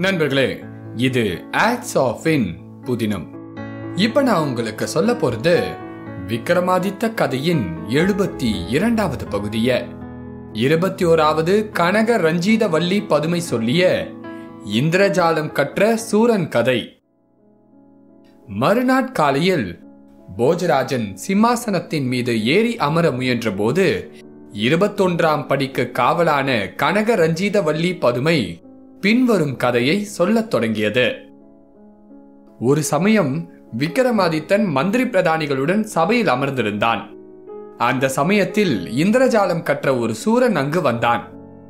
நண்பர்களே இது acts of in புதினம் இப்ப நான் உங்களுக்கு சொல்ல போறது விக்ரமாதித்த கதையின் எழுபத்தி இரண்டாவது பகுதிய இருபத்தி ஓராவது கனக ரஞ்சித வள்ளி பதுமை சொல்லிய இந்திரஜாலம் கற்ற சூரன் கதை மறுநாட்காலையில் போஜராஜன் சிம்மாசனத்தின் மீது ஏறி அமர முயன்ற போது இருபத்தொன்றாம் படிக்கு காவலான கனக ரஞ்சித வள்ளி பதுமை பின்வரும் கதையை சொல்லத் தொடங்கியது ஒரு சமயம் விக்ரமாதித்தன் மந்திரி பிரதானிகளுடன் சபையில் அமர்ந்திருந்தான் அந்த சமயத்தில் இந்திரஜாலம் கற்ற ஒரு சூரன் அங்கு வந்தான்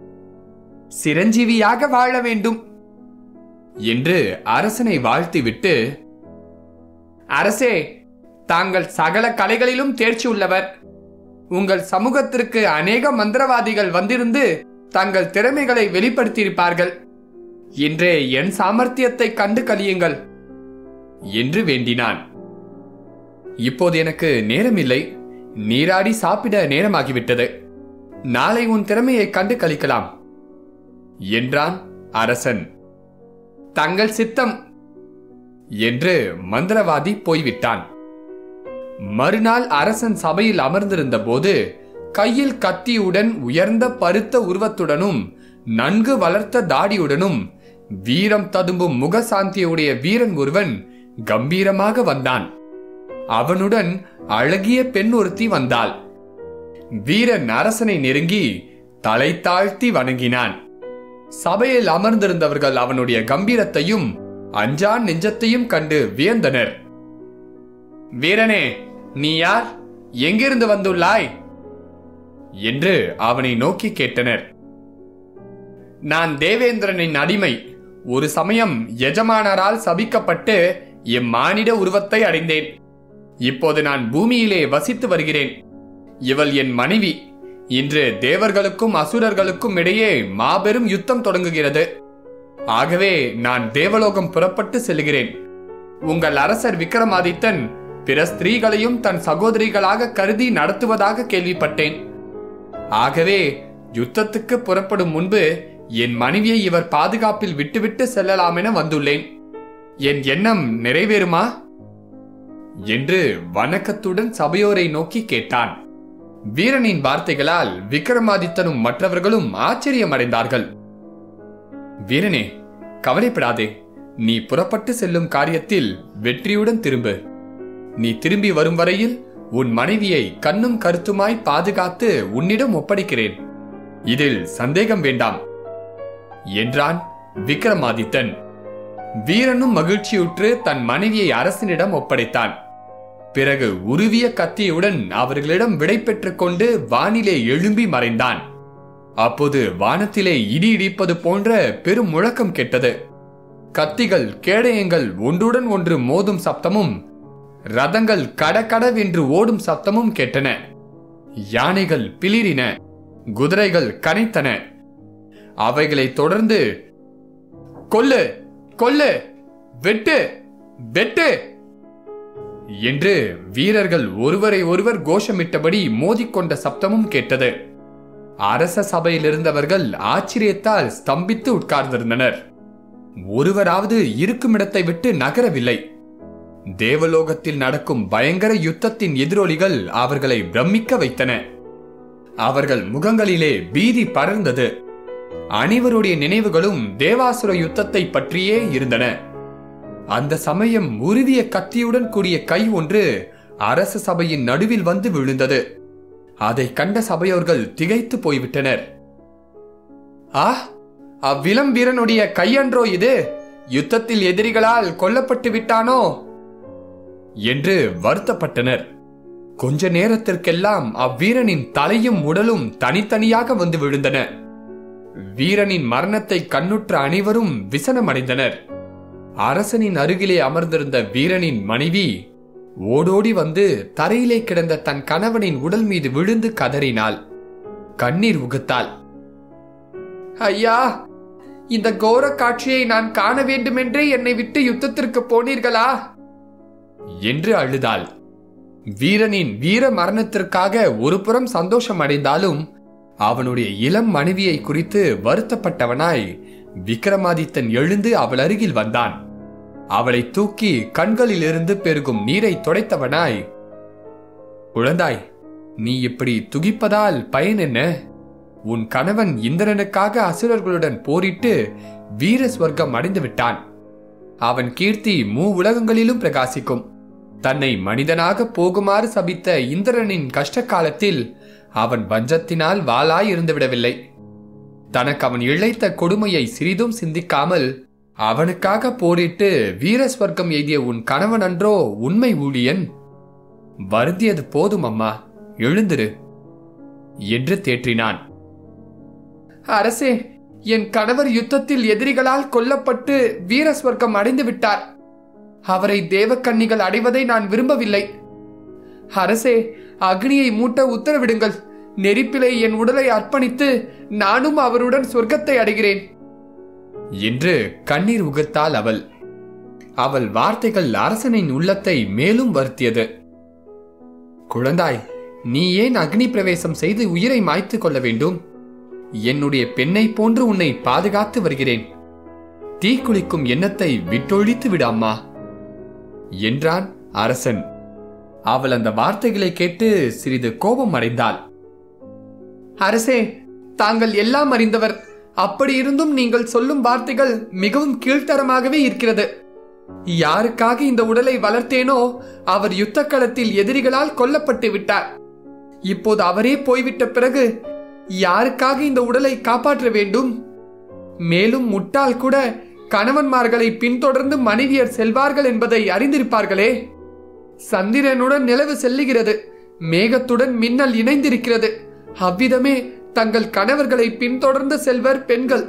சிரஞ்சீவியாக வாழ வேண்டும் என்று அரசனை வாழ்த்திவிட்டு அரசே தாங்கள் சகல கலைகளிலும் தேர்ச்சி உள்ளவர் உங்கள் சமூகத்திற்கு அநேக மந்திரவாதிகள் வந்திருந்து தங்கள் திறமைகளை வெளிப்படுத்தியிருப்பார்கள் இன்றே என் சாமர்த்தியத்தை கண்டு கலியுங்கள் என்று வேண்டினான் இப்போது எனக்கு நேரமில்லை நீராடி சாப்பிட நேரமாகிவிட்டது நாளை உன் திறமையை கண்டு கழிக்கலாம் என்றான் அரசன் தங்கள் சித்தம் என்று மந்திரவாதி போய்விட்டான் மறுநாள் அரசன் சபையில் அமர்ந்திருந்த போது கையில் கத்தியுடன் உயர்ந்த பருத்த உருவத்துடனும் நன்கு வளர்த்த தாடியுடனும் வீரம் ததும்பும் முகசாந்தியுடைய வீரன் ஒருவன் கம்பீரமாக வந்தான் அவனுடன் அழகிய பெண் ஒருத்தி வந்தாள் வீரன் அரசனை நெருங்கி தலை தாழ்த்தி வணங்கினான் சபையில் அமர்ந்திருந்தவர்கள் அவனுடைய கம்பீரத்தையும் அஞ்சான் நெஞ்சத்தையும் கண்டு வியந்தனர் வீரனே நீ யார் எங்கிருந்து வந்துள்ளாய் என்று அவனை நோக்கி கேட்டனர் நான் தேவேந்திரனின் அடிமை ஒரு சமயம் எஜமானரால் சபிக்கப்பட்டு இம்மானிட உருவத்தை அடைந்தேன் இப்போது நான் பூமியிலே வசித்து வருகிறேன் இவள் என் மனைவி இன்று தேவர்களுக்கும் அசுரர்களுக்கும் இடையே மாபெரும் யுத்தம் தொடங்குகிறது ஆகவே நான் தேவலோகம் புறப்பட்டு செல்கிறேன் உங்கள் அரசர் விக்ரமாதித்தன் பிற ஸ்திரீகளையும் தன் சகோதரிகளாக கருதி நடத்துவதாக கேள்விப்பட்டேன் ஆகவே யுத்தத்துக்கு புறப்படும் முன்பு என் மனைவியை இவர் பாதுகாப்பில் விட்டுவிட்டு செல்லலாம் என வந்துள்ளேன் என் எண்ணம் நிறைவேறுமா என்று வணக்கத்துடன் சபையோரை நோக்கி கேட்டான் வீரனின் வார்த்தைகளால் விக்ரமாதித்தனும் மற்றவர்களும் ஆச்சரியமடைந்தார்கள் வீரனே கவலைப்படாதே நீ புறப்பட்டு செல்லும் காரியத்தில் வெற்றியுடன் திரும்பு நீ திரும்பி வரும் வரையில் உன் மனைவியை கண்ணும் கருத்துமாய் பாதுகாத்து உன்னிடம் ஒப்படைக்கிறேன் இதில் சந்தேகம் வேண்டாம் என்றான் விக்ரமாதித்தன் வீரனும் மகிழ்ச்சியுற்று தன் மனைவியை அரசனிடம் ஒப்படைத்தான் பிறகு உருவிய கத்தியுடன் அவர்களிடம் விடை பெற்றுக் கொண்டு வானிலே எழும்பி மறைந்தான் அப்போது வானத்திலே இடி இடிப்பது போன்ற பெரும் முழக்கம் கேட்டது கத்திகள் கேடயங்கள் ஒன்றுடன் ஒன்று மோதும் சப்தமும் ரதங்கள் கடகடவென்று ஓடும் சப்தமும் கேட்டன யானைகள் பிளிரின குதிரைகள் கனைத்தன அவைகளை தொடர்ந்து கொல்லு கொல்லு வெட்டு வெட்டு என்று வீரர்கள் ஒருவரை ஒருவர் கோஷமிட்டபடி மோதிக்கொண்ட சப்தமும் கேட்டது அரச சபையில் இருந்தவர்கள் ஆச்சரியத்தால் ஸ்தம்பித்து உட்கார்ந்திருந்தனர் ஒருவராவது இருக்கும் இடத்தை விட்டு நகரவில்லை தேவலோகத்தில் நடக்கும் பயங்கர யுத்தத்தின் எதிரொலிகள் அவர்களை பிரமிக்க வைத்தன அவர்கள் முகங்களிலே பீதி படர்ந்தது அனைவருடைய நினைவுகளும் தேவாசுர யுத்தத்தை பற்றியே இருந்தன அந்த சமயம் உருவிய கத்தியுடன் கூடிய கை ஒன்று அரச சபையின் நடுவில் வந்து விழுந்தது அதை கண்ட சபையோர்கள் திகைத்து போய்விட்டனர் ஆ அவ்விளம் வீரனுடைய கையன்றோ இது யுத்தத்தில் எதிரிகளால் கொல்லப்பட்டு விட்டானோ என்று வருத்தப்பட்டனர் கொஞ்ச நேரத்திற்கெல்லாம் அவ்வீரனின் தலையும் உடலும் தனித்தனியாக வந்து விழுந்தன வீரனின் மரணத்தை கண்ணுற்ற அனைவரும் விசனமடைந்தனர் அரசனின் அருகிலே அமர்ந்திருந்த வீரனின் மனைவி ஓடோடி வந்து தரையிலே கிடந்த தன் கணவனின் உடல் மீது விழுந்து கதறினாள் கண்ணீர் உகுத்தாள் ஐயா இந்த கோர காட்சியை நான் காண வேண்டுமென்றே என்னை விட்டு யுத்தத்திற்கு போனீர்களா என்று அழுதாள் வீரனின் வீர மரணத்திற்காக ஒரு புறம் சந்தோஷம் அடைந்தாலும் அவனுடைய இளம் மனைவியை குறித்து வருத்தப்பட்டவனாய் விக்ரமாதித்தன் எழுந்து அவள் அருகில் வந்தான் அவளை தூக்கி கண்களிலிருந்து பெருகும் நீரை துடைத்தவனாய் குழந்தாய் நீ இப்படி துகிப்பதால் பயன் என்ன உன் கணவன் இந்திரனுக்காக அசுரர்களுடன் போரிட்டு வீர ஸ்வர்க்கம் அடைந்து விட்டான் அவன் கீர்த்தி மூ உலகங்களிலும் பிரகாசிக்கும் தன்னை மனிதனாக போகுமாறு சபித்த இந்திரனின் கஷ்ட காலத்தில் அவன் வஞ்சத்தினால் வாளாய் இருந்துவிடவில்லை தனக்கு அவன் இழைத்த கொடுமையை சிறிதும் சிந்திக்காமல் அவனுக்காக போரிட்டு வீர ஸ்வர்க்கம் எய்திய உன் கணவன் அன்றோ உண்மை ஊழியன் வருந்தியது போதும் அம்மா எழுந்திரு என்று தேற்றினான் அரசே என் கணவர் யுத்தத்தில் எதிரிகளால் கொல்லப்பட்டு வீர ஸ்வர்க்கம் அடைந்து விட்டார் அவரை தேவக்கன்னிகள் அடைவதை நான் விரும்பவில்லை அரசே அக்னியை மூட்ட உத்தரவிடுங்கள் நெருப்பிலே என் உடலை அர்ப்பணித்து நானும் அவருடன் சொர்க்கத்தை அடைகிறேன் என்று கண்ணீர் உகத்தாள் அவள் அவள் வார்த்தைகள் அரசனின் உள்ளத்தை மேலும் வருத்தியது குழந்தாய் நீ ஏன் அக்னி பிரவேசம் செய்து உயிரை மாய்த்துக் கொள்ள வேண்டும் என்னுடைய பெண்ணை போன்று உன்னை பாதுகாத்து வருகிறேன் தீக்குளிக்கும் எண்ணத்தை விட்டொழித்து விடு அம்மா என்றான் அரசன் அவள் அந்த வார்த்தைகளை கேட்டு சிறிது கோபம் அடைந்தாள் அரசே தாங்கள் எல்லாம் அறிந்தவர் அப்படி இருந்தும் நீங்கள் சொல்லும் வார்த்தைகள் மிகவும் கீழ்த்தரமாகவே இருக்கிறது யாருக்காக இந்த உடலை வளர்த்தேனோ அவர் யுத்த களத்தில் எதிரிகளால் கொல்லப்பட்டு விட்டார் இப்போது அவரே போய்விட்ட பிறகு யாருக்காக இந்த உடலை காப்பாற்ற வேண்டும் மேலும் முட்டாள் கூட கணவன்மார்களை பின்தொடர்ந்து மனைவியர் செல்வார்கள் என்பதை அறிந்திருப்பார்களே சந்திரனுடன் நிலவு செல்லுகிறது மேகத்துடன் மின்னல் இணைந்திருக்கிறது அவ்விதமே தங்கள் கணவர்களை பின்தொடர்ந்து செல்வர் பெண்கள்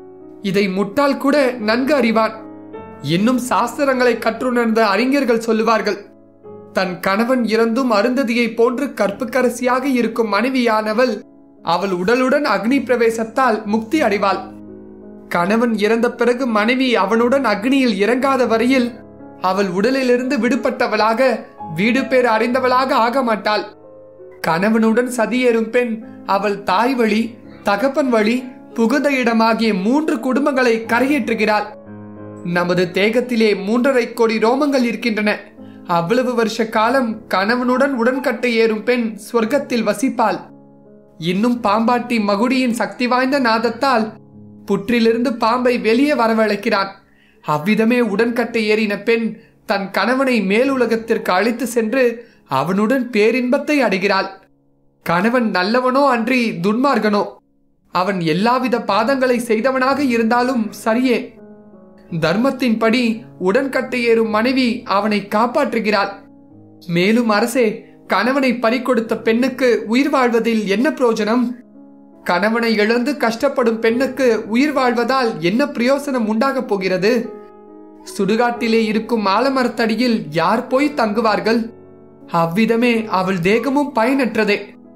இதை முட்டாள் கூட நன்கு அறிவான் இன்னும் சாஸ்திரங்களை கற்றுணர்ந்த அறிஞர்கள் சொல்லுவார்கள் தன் கணவன் இறந்தும் அருந்ததியை போன்று கற்புக்கரசியாக இருக்கும் மனைவியானவள் அவள் உடலுடன் அக்னி பிரவேசத்தால் முக்தி அடைவாள் கணவன் இறந்த பிறகு மனைவி அவனுடன் அக்னியில் இறங்காத வரையில் அவள் உடலிலிருந்து விடுபட்டவளாக வீடு பேர் அறிந்தவளாக ஆக மாட்டாள் கணவனுடன் சதியேறும் பெண் அவள் தாய் வழி தகப்பன் வழி புகுந்த இடமாகிய மூன்று குடும்பங்களை கரையேற்றுகிறாள் நமது தேகத்திலே மூன்றரை கோடி ரோமங்கள் இருக்கின்றன அவ்வளவு வருஷ காலம் கணவனுடன் உடன்கட்டை ஏறும் பெண் சொர்க்கத்தில் வசிப்பாள் இன்னும் பாம்பாட்டி மகுடியின் சக்தி வாய்ந்த நாதத்தால் புற்றிலிருந்து பாம்பை வெளியே வரவழைக்கிறான் அவ்விதமே உடன்கட்டை ஏறின பெண் தன் கணவனை மேலுலகத்திற்கு அழைத்து சென்று அவனுடன் பேரின்பத்தை அடைகிறாள் கணவன் நல்லவனோ அன்றி துன்மார்கனோ அவன் எல்லாவித பாதங்களை செய்தவனாக இருந்தாலும் சரியே தர்மத்தின்படி உடன்கட்டை ஏறும் மனைவி அவனை காப்பாற்றுகிறாள் மேலும் அரசே கணவனை பறிகொடுத்த பெண்ணுக்கு உயிர் வாழ்வதில் என்ன பிரயோஜனம் கணவனை இழந்து கஷ்டப்படும் பெண்ணுக்கு உயிர் வாழ்வதால் என்ன பிரயோசனம் உண்டாகப் போகிறது சுடுகாட்டிலே இருக்கும் ஆலமரத்தடியில் யார் போய் தங்குவார்கள் அவ்விதமே அவள் தேகமும் பயனற்றதே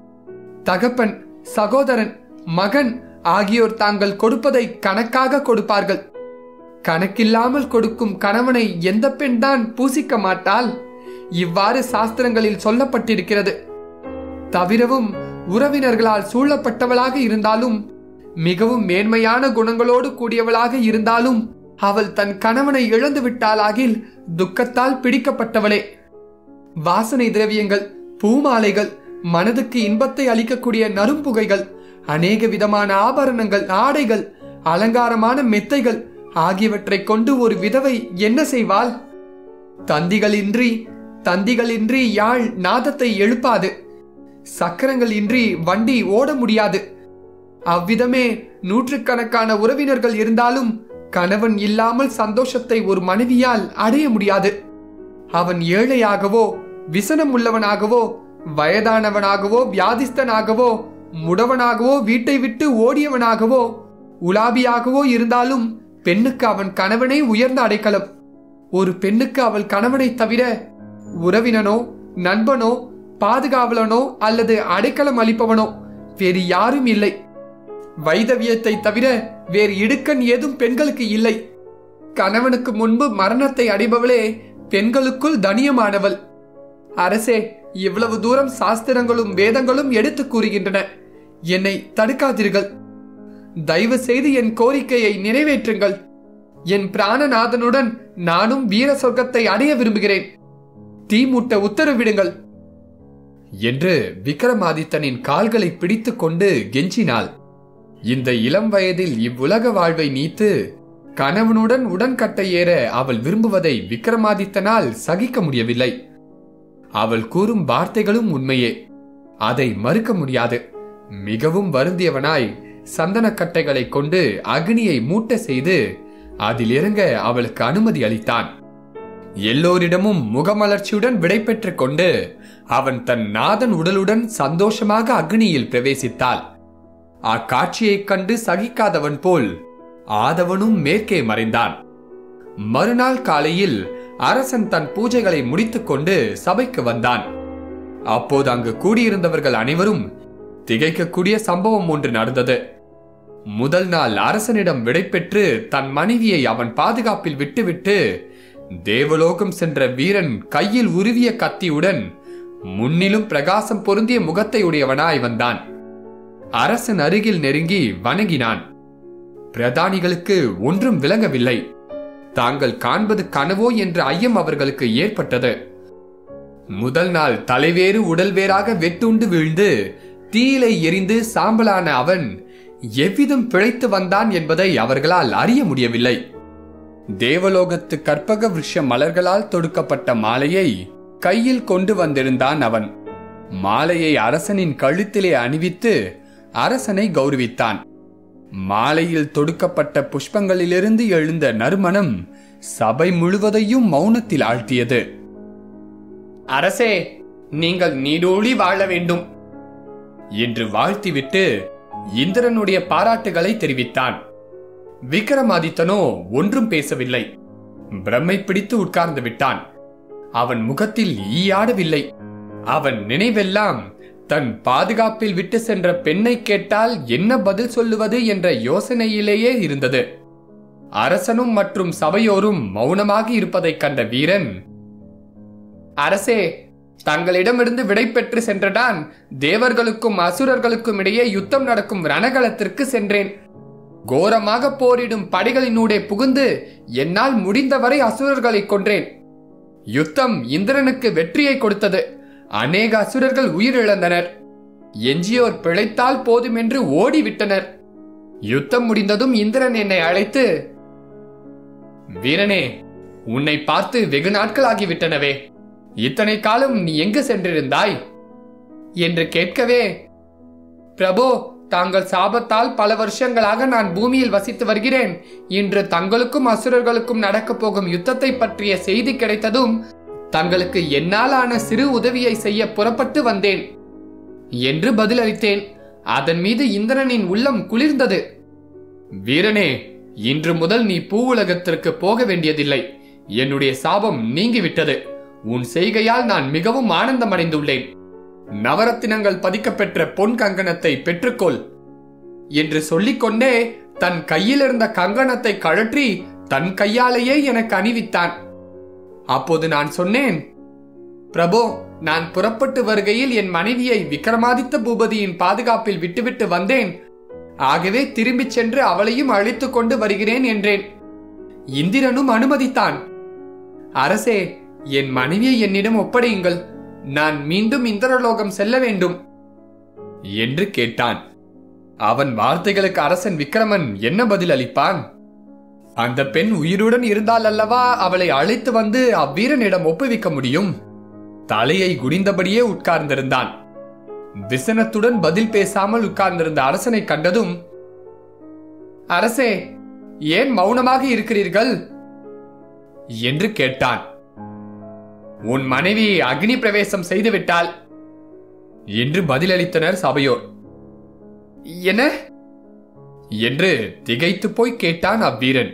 தகப்பன் சகோதரன் மகன் ஆகியோர் தாங்கள் கொடுப்பதை கணக்காக கொடுப்பார்கள் கணக்கில்லாமல் கொடுக்கும் கணவனை எந்த பெண் தான் பூசிக்க மாட்டாள் இவ்வாறு சாஸ்திரங்களில் சொல்லப்பட்டிருக்கிறது தவிரவும் உறவினர்களால் சூழப்பட்டவளாக இருந்தாலும் மிகவும் மேன்மையான குணங்களோடு கூடியவளாக இருந்தாலும் அவள் தன் கணவனை இழந்து விட்டாளாகில் துக்கத்தால் பிடிக்கப்பட்டவளே வாசனை திரவியங்கள் பூமாலைகள் மனதுக்கு இன்பத்தை அளிக்கக்கூடிய நறும்புகைகள் அநேக விதமான ஆபரணங்கள் ஆடைகள் அலங்காரமான மெத்தைகள் ஆகியவற்றை கொண்டு ஒரு விதவை என்ன செய்வாள் தந்திகளின்றி தந்திகளின்றி யாழ் நாதத்தை எழுப்பாது சக்கரங்கள் இன்றி வண்டி ஓட முடியாது அவ்விதமே நூற்றுக்கணக்கான உறவினர்கள் இருந்தாலும் கணவன் இல்லாமல் சந்தோஷத்தை ஒரு மனைவியால் அடைய முடியாது அவன் ஏழையாகவோ விசனம் உள்ளவனாகவோ வயதானவனாகவோ வியாதிஸ்தனாகவோ முடவனாகவோ வீட்டை விட்டு ஓடியவனாகவோ உலாபியாகவோ இருந்தாலும் பெண்ணுக்கு அவன் கணவனே உயர்ந்த அடைக்கலம் ஒரு பெண்ணுக்கு அவள் கணவனை தவிர உறவினனோ நண்பனோ பாதுகாவலனோ அல்லது அடைக்கலம் அளிப்பவனோ வேறு யாரும் இல்லை வைதவியத்தை தவிர வேறு இடுக்கண் ஏதும் பெண்களுக்கு இல்லை கணவனுக்கு முன்பு மரணத்தை அடைபவளே பெண்களுக்குள் தனியமானவள் அரசே இவ்வளவு தூரம் சாஸ்திரங்களும் வேதங்களும் எடுத்து கூறுகின்றன என்னை தடுக்காதீர்கள் தயவு செய்து என் கோரிக்கையை நிறைவேற்றுங்கள் என் பிராணநாதனுடன் நானும் வீர சொர்க்கத்தை அடைய விரும்புகிறேன் தீ மூட்ட உத்தரவிடுங்கள் என்று விக்ரமாதித்தனின் கால்களை பிடித்துக் கொண்டு கெஞ்சினாள் இந்த இளம் வயதில் இவ்வுலக வாழ்வை நீத்து கணவனுடன் உடன்கட்டை ஏற அவள் விரும்புவதை விக்ரமாதித்தனால் சகிக்க முடியவில்லை அவள் கூறும் வார்த்தைகளும் உண்மையே அதை மறுக்க முடியாது மிகவும் வருந்தியவனாய் சந்தனக்கட்டைகளை கொண்டு அக்னியை மூட்ட செய்து அதில் இறங்க அவளுக்கு அனுமதி அளித்தான் எல்லோரிடமும் முகமலர்ச்சியுடன் விடை பெற்றுக் கொண்டு அவன் தன் நாதன் உடலுடன் சந்தோஷமாக அக்னியில் பிரவேசித்தாள் அக்காட்சியைக் கண்டு சகிக்காதவன் போல் ஆதவனும் மேற்கே மறைந்தான் மறுநாள் காலையில் அரசன் தன் பூஜைகளை முடித்துக்கொண்டு சபைக்கு வந்தான் அப்போது அங்கு கூடியிருந்தவர்கள் அனைவரும் திகைக்கக்கூடிய சம்பவம் ஒன்று நடந்தது முதல் நாள் அரசனிடம் விடைபெற்று தன் மனைவியை அவன் பாதுகாப்பில் விட்டுவிட்டு தேவலோகம் சென்ற வீரன் கையில் உருவிய கத்தியுடன் முன்னிலும் பிரகாசம் பொருந்திய முகத்தை உடையவனாய் வந்தான் அரசன் அருகில் நெருங்கி வணங்கினான் பிரதானிகளுக்கு ஒன்றும் விளங்கவில்லை தாங்கள் காண்பது கனவோ என்ற ஐயம் அவர்களுக்கு ஏற்பட்டது முதல் நாள் தலைவேறு உடல் வேறாக வெட்டுண்டு வீழ்ந்து தீயிலை எரிந்து சாம்பலான அவன் எவ்விதம் பிழைத்து வந்தான் என்பதை அவர்களால் அறிய முடியவில்லை தேவலோகத்து கற்பக விருஷ மலர்களால் தொடுக்கப்பட்ட மாலையை கையில் கொண்டு வந்திருந்தான் அவன் மாலையை அரசனின் கழுத்திலே அணிவித்து அரசனை கௌரவித்தான் மாலையில் தொடுக்கப்பட்ட புஷ்பங்களிலிருந்து எழுந்த நறுமணம் சபை முழுவதையும் மௌனத்தில் ஆழ்த்தியது அரசே நீங்கள் நீடூழி வாழ வேண்டும் என்று வாழ்த்திவிட்டு இந்திரனுடைய பாராட்டுகளை தெரிவித்தான் விக்ரமாதித்தனோ ஒன்றும் பேசவில்லை பிரம்மை பிடித்து உட்கார்ந்து விட்டான் அவன் முகத்தில் ஈயாடவில்லை அவன் நினைவெல்லாம் தன் பாதுகாப்பில் விட்டு சென்ற பெண்ணை கேட்டால் என்ன பதில் சொல்லுவது என்ற யோசனையிலேயே இருந்தது அரசனும் மற்றும் சபையோரும் மௌனமாக இருப்பதைக் கண்ட வீரன் அரசே தங்களிடமிருந்து விடை பெற்று சென்றடான் தேவர்களுக்கும் அசுரர்களுக்கும் இடையே யுத்தம் நடக்கும் ரணகளத்திற்கு சென்றேன் கோரமாக போரிடும் படைகளினூடே புகுந்து என்னால் முடிந்தவரை அசுரர்களை கொன்றேன் யுத்தம் இந்திரனுக்கு வெற்றியை கொடுத்தது அநேக அசுரர்கள் உயிரிழந்தனர் எஞ்சியோர் பிழைத்தால் போதும் என்று ஓடிவிட்டனர் யுத்தம் முடிந்ததும் இந்திரன் என்னை அழைத்து வீரனே உன்னை பார்த்து வெகு நாட்கள் ஆகிவிட்டனவே இத்தனை காலம் நீ எங்கு சென்றிருந்தாய் என்று கேட்கவே பிரபு தாங்கள் சாபத்தால் பல வருஷங்களாக நான் பூமியில் வசித்து வருகிறேன் இன்று தங்களுக்கும் அசுரர்களுக்கும் நடக்கப் போகும் யுத்தத்தை பற்றிய செய்தி கிடைத்ததும் தங்களுக்கு என்னாலான சிறு உதவியை செய்ய புறப்பட்டு வந்தேன் என்று பதிலளித்தேன் அதன் மீது இந்திரனின் உள்ளம் குளிர்ந்தது வீரனே இன்று முதல் நீ பூவுலகத்திற்கு போக வேண்டியதில்லை என்னுடைய சாபம் நீங்கிவிட்டது உன் செய்கையால் நான் மிகவும் ஆனந்தமடைந்துள்ளேன் நவரத்தினங்கள் பதிக்கப்பெற்ற பொன் கங்கணத்தை பெற்றுக்கொள் என்று சொல்லிக்கொண்டே தன் கையில் இருந்த கங்கணத்தை கழற்றி தன் கையாலேயே எனக்கு அணிவித்தான் அப்போது நான் சொன்னேன் பிரபு நான் புறப்பட்டு வருகையில் என் மனைவியை விக்ரமாதித்த பூபதியின் பாதுகாப்பில் விட்டுவிட்டு வந்தேன் ஆகவே திரும்பிச் சென்று அவளையும் அழைத்துக் கொண்டு வருகிறேன் என்றேன் இந்திரனும் அனுமதித்தான் அரசே என் மனைவியை என்னிடம் ஒப்படையுங்கள் நான் மீண்டும் இந்திரலோகம் செல்ல வேண்டும் என்று கேட்டான் அவன் வார்த்தைகளுக்கு அரசன் விக்ரமன் என்ன பதில் அளிப்பான் அந்த பெண் உயிருடன் இருந்தால் அல்லவா அவளை அழைத்து வந்து அவ்வீரனிடம் ஒப்புவிக்க முடியும் தலையை குடிந்தபடியே உட்கார்ந்திருந்தான் விசனத்துடன் பதில் பேசாமல் உட்கார்ந்திருந்த அரசனை கண்டதும் அரசே ஏன் மௌனமாக இருக்கிறீர்கள் என்று கேட்டான் உன் மனைவி அக்னி பிரவேசம் செய்து விட்டாள் என்று பதிலளித்தனர் சபையோர் என்ன என்று திகைத்து போய் கேட்டான் அவ்வீரன்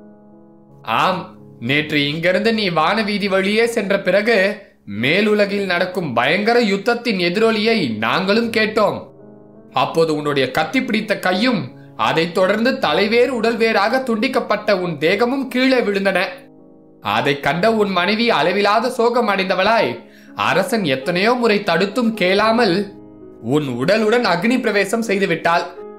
ஆம் நேற்று இங்கிருந்து நீ வானவீதி வழியே சென்ற பிறகு மேலுலகில் நடக்கும் பயங்கர யுத்தத்தின் எதிரொலியை நாங்களும் கேட்டோம் அப்போது உன்னுடைய கத்தி பிடித்த கையும் அதைத் தொடர்ந்து தலைவேறு உடல் வேறாக துண்டிக்கப்பட்ட உன் தேகமும் கீழே விழுந்தன அதைக் கண்ட உன் மனைவி அளவிலாத சோகம் அடைந்தவளாய் அரசன் எத்தனையோ முறை தடுத்தும் கேளாமல் உன் உடலுடன் அக்னி பிரவேசம் செய்து விட்டாள்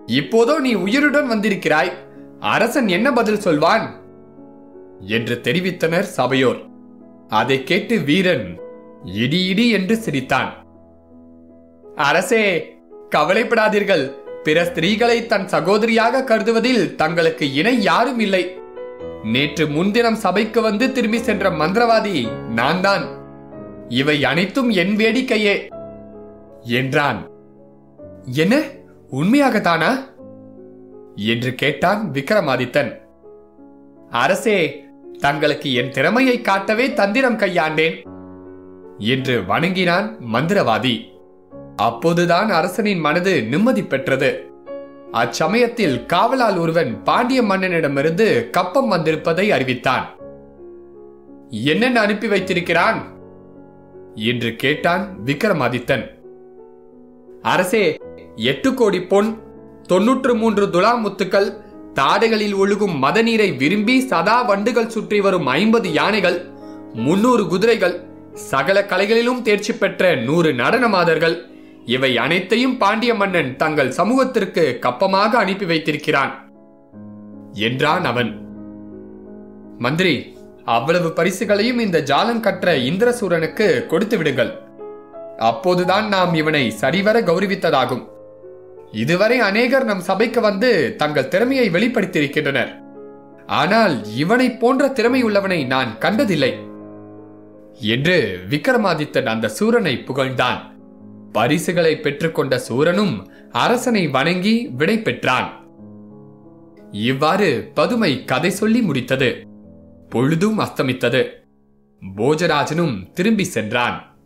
இப்போதோ நீ உயிருடன் வந்திருக்கிறாய் அரசன் என்ன பதில் சொல்வான் என்று தெரிவித்தனர் சபையோர் அதை கேட்டு வீரன் இடி இடி என்று சிரித்தான் அரசே கவலைப்படாதீர்கள் பிற ஸ்திரீகளை தன் சகோதரியாக கருதுவதில் தங்களுக்கு இணை யாரும் இல்லை நேற்று முன்தினம் சபைக்கு வந்து திரும்பி சென்ற மந்திரவாதி நான் தான் இவை அனைத்தும் என் வேடிக்கையே என்றான் என்ன உண்மையாகத்தானா என்று கேட்டான் விக்ரமாதித்தன் அரசே தங்களுக்கு என் திறமையை காட்டவே தந்திரம் கையாண்டேன் என்று வணங்கினான் மந்திரவாதி அப்போதுதான் அரசனின் மனது நிம்மதி பெற்றது அச்சமயத்தில் காவலால் ஒருவன் பாண்டிய மன்னனிடமிருந்து கப்பம் வந்திருப்பதை அறிவித்தான் என்னென்ன அனுப்பி வைத்திருக்கிறான் என்று கேட்டான் விக்ரமாதித்தன் அரசே எட்டு கோடி பொன் தொன்னூற்று மூன்று துலா முத்துக்கள் தாடைகளில் ஒழுகும் மத நீரை விரும்பி சதா வண்டுகள் சுற்றி வரும் ஐம்பது யானைகள் முன்னூறு குதிரைகள் சகல கலைகளிலும் தேர்ச்சி பெற்ற நூறு நடன மாதர்கள் இவை அனைத்தையும் பாண்டிய மன்னன் தங்கள் சமூகத்திற்கு கப்பமாக அனுப்பி வைத்திருக்கிறான் என்றான் அவன் மந்திரி அவ்வளவு பரிசுகளையும் இந்த ஜாலம் கற்ற இந்திரசூரனுக்கு கொடுத்து விடுங்கள் அப்போதுதான் நாம் இவனை சரிவர கௌரவித்ததாகும் இதுவரை அநேகர் நம் சபைக்கு வந்து தங்கள் திறமையை வெளிப்படுத்தியிருக்கின்றனர் ஆனால் இவனை போன்ற திறமை உள்ளவனை நான் கண்டதில்லை என்று விக்ரமாதித்தன் அந்த சூரனை புகழ்ந்தான் பரிசுகளை பெற்றுக்கொண்ட சூரனும் அரசனை வணங்கி விடை பெற்றான் இவ்வாறு பதுமை கதை சொல்லி முடித்தது பொழுதும் அஸ்தமித்தது போஜராஜனும் திரும்பி சென்றான்